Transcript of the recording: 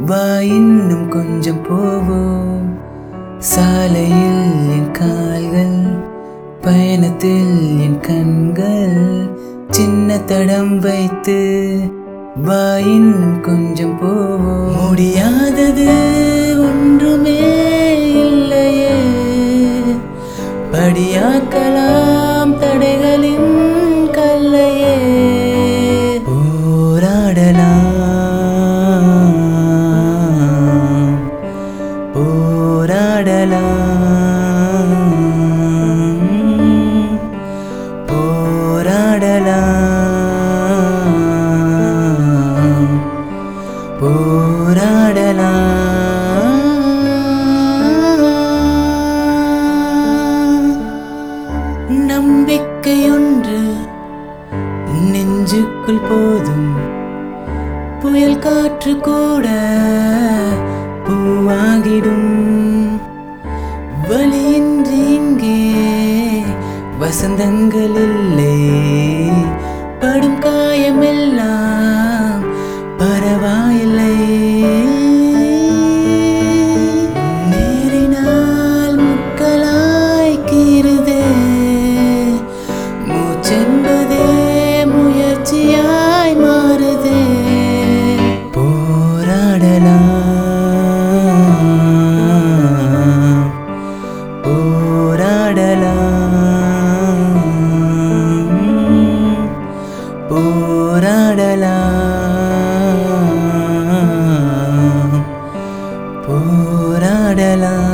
வா இன்னும் கொஞ்சம் போவோம் சாலையில் என் கால்கள் பயணத்தில் என் கண்கள் சின்ன தடம் வைத்து வா இன்னும் கொஞ்சம் போவோம் முடியாதது ஒன்றுமே இல்லையே படியாக்கலாம் தடைகளின் கல்லையே போராடலாம் போராடலாம் போராடலாம் போராடலாம் நம்பிக்கையொன்று நெஞ்சுக்குள் போதும் புயல் காற்று கூட பூவாகிடும் வலியின்றி இங்கே வசந்தங்கள் இல்லை படும் காயமெல்லாம் பரவாயில்லை நேரினால் முக்களாய் கீறுதே மூச்சென்பதே முயற்சியாய் மாறுதே போராடலாம் போராடலாம் போராடலாம் போராடலாம்